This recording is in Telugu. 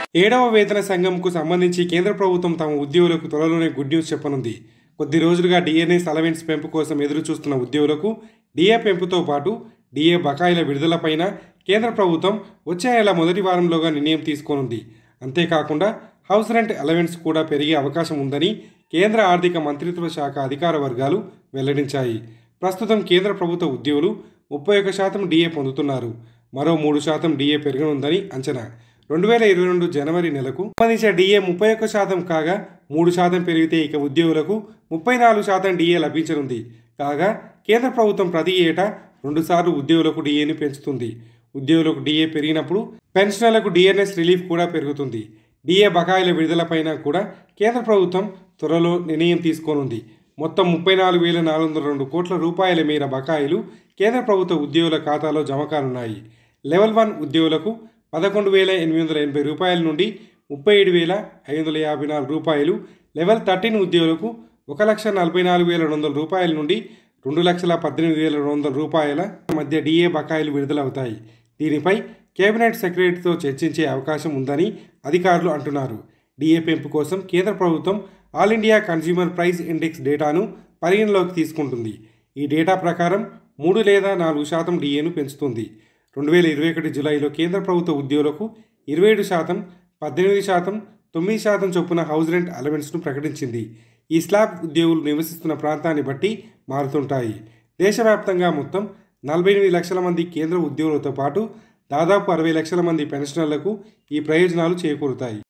ఏడవ వేతన సంఘంకు సంబంధించి కేంద్ర ప్రభుత్వం తమ ఉద్యోగులకు త్వరలోనే గుడ్ న్యూస్ చెప్పనుంది కొద్ది రోజులుగా డిఎన్ఎస్ అలవెన్స్ పెంపు కోసం ఎదురు చూస్తున్న ఉద్యోగులకు డిఏ పెంపుతో పాటు డిఏ బకాయిల విడుదలపైన కేంద్ర ప్రభుత్వం వచ్చే నెల మొదటి వారంలోగా నిర్ణయం తీసుకోనుంది అంతేకాకుండా హౌస్ రెంట్ అలవెన్స్ కూడా పెరిగే అవకాశం ఉందని కేంద్ర ఆర్థిక మంత్రిత్వ శాఖ అధికార వర్గాలు వెల్లడించాయి ప్రస్తుతం కేంద్ర ప్రభుత్వ ఉద్యోగులు ముప్పై ఒక్క శాతం డిఏ పొందుతున్నారు మరో మూడు శాతం డిఏ పెరగనుందని అంచనా రెండు వేల ఇరవై రెండు జనవరి నెలకు సంబంధించిన డిఏ ముప్పై ఒక్క శాతం కాగా మూడు శాతం పెరిగితే ఇక ఉద్యోగులకు ముప్పై నాలుగు శాతం డిఏ లభించనుంది కాగా కేంద్ర ప్రభుత్వం ప్రతి ఏటా రెండుసార్లు ఉద్యోగులకు డిఏని పెంచుతుంది ఉద్యోగులకు డిఏ పెరిగినప్పుడు పెన్షనర్లకు డిఎన్ఎస్ రిలీఫ్ కూడా పెరుగుతుంది డిఏ బకాయిల విడుదలపైన కూడా కేంద్ర ప్రభుత్వం త్వరలో నిర్ణయం తీసుకోనుంది మొత్తం ముప్పై నాలుగు వేల నాలుగు వందల రెండు కోట్ల రూపాయల మేర బకాయిలు కేంద్ర ప్రభుత్వ ఉద్యోగుల ఖాతాలో జమ కానున్నాయి లెవెల్ వన్ ఉద్యోగులకు పదకొండు వేల ఎనిమిది వందల ఎనభై రూపాయల నుండి ముప్పై ఏడు వేల ఐదు వందల యాభై నాలుగు రూపాయలు లెవెల్ థర్టీన్ ఉద్యోగులకు ఒక లక్ష నలభై నాలుగు వేల రెండు వందల రూపాయల నుండి రెండు లక్షల పద్దెనిమిది వేల రెండు వందల రూపాయల మధ్య డిఏ బకాయిలు విడుదలవుతాయి దీనిపై కేబినెట్ సెక్రటరీతో చర్చించే అవకాశం ఉందని అధికారులు అంటున్నారు డిఏ పెంపు కోసం కేంద్ర ప్రభుత్వం all India consumer price index డేటాను పరిగణలోకి తీసుకుంటుంది ఈ డేటా ప్రకారం మూడు లేదా నాలుగు శాతం డిఏను పెంచుతుంది రెండు వేల ఇరవై ఒకటి జూలైలో కేంద్ర ప్రభుత్వ ఉద్యోగులకు ఇరవై ఏడు శాతం పద్దెనిమిది శాతం తొమ్మిది శాతం చొప్పున హౌస్ రెంట్ అలవెన్స్ను ప్రకటించింది ఈ స్లాబ్ ఉద్యోగులు నివసిస్తున్న ప్రాంతాన్ని బట్టి మారుతుంటాయి దేశవ్యాప్తంగా మొత్తం నలభై ఎనిమిది లక్షల మంది కేంద్ర ఉద్యోగులతో పాటు దాదాపు అరవై లక్షల మంది పెన్షనర్లకు ఈ ప్రయోజనాలు చేకూరుతాయి